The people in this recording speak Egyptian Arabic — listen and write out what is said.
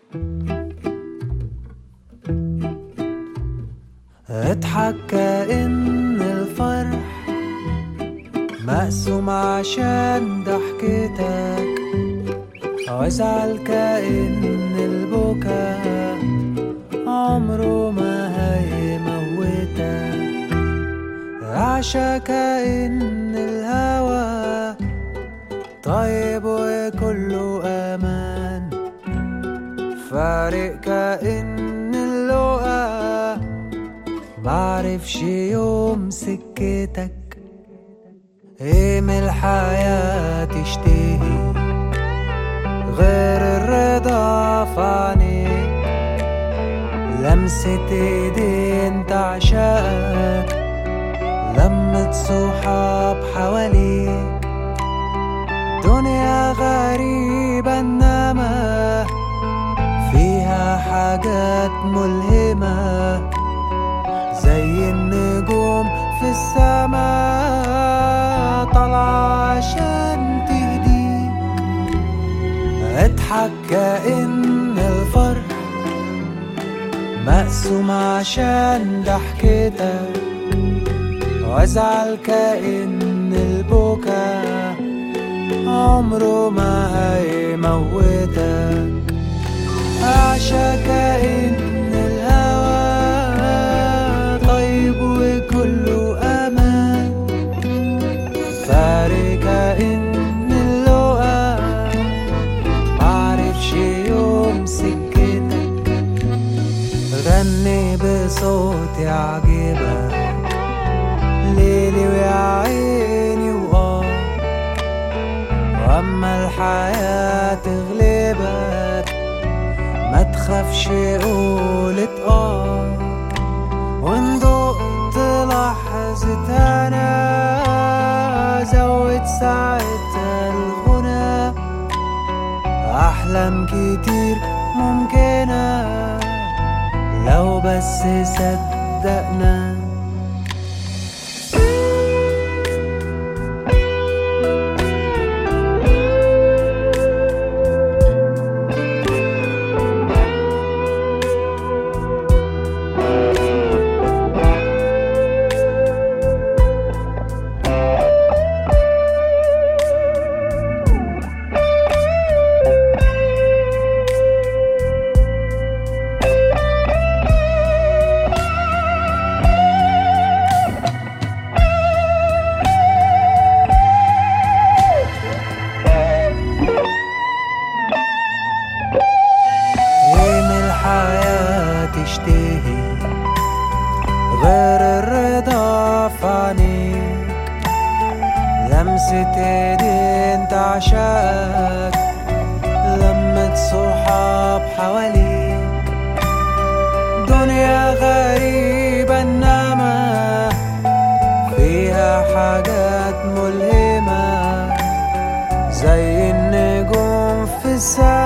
اضحك كأن الفرح مقسوم عشان ضحكتك وازعل كأن البكا عمره ما هيموتك عشا كأن الهوى طيب وكله أمان فارق كأن اللقا معرفش يوم سكتك ايه من الحياة تشتهي غير الرضا في عينيك لمسة ايدين تعشقك لمة صحاب حواليك دنيا غريبة انما فيها حاجات ملهمة زي النجوم في السماء طالعة عشان تهديك اضحك كأن الفرح مقسوم عشان ضحكتك وازعل كأن البكا عمره ما هيموتك عشا كأن الهوى طيب وكله أمان فارق كأن اللقا معرفش يوم سكتك غني بصوت يعجبك ليلي ويا عيني وآه وأما الحياة تغلبك ما تخافش قولت آه وإن دقت لحظة أنا زود ساعتها الغنى أحلام كتير ممكنة لو بس صدقنا ايه من الحياة تشتهي غير الرضا في عينيك لمسة ايدين تعشقك لمة صحاب حواليك دنيا غريبة انما فيها حاجات ملهمة زي النجوم في السماء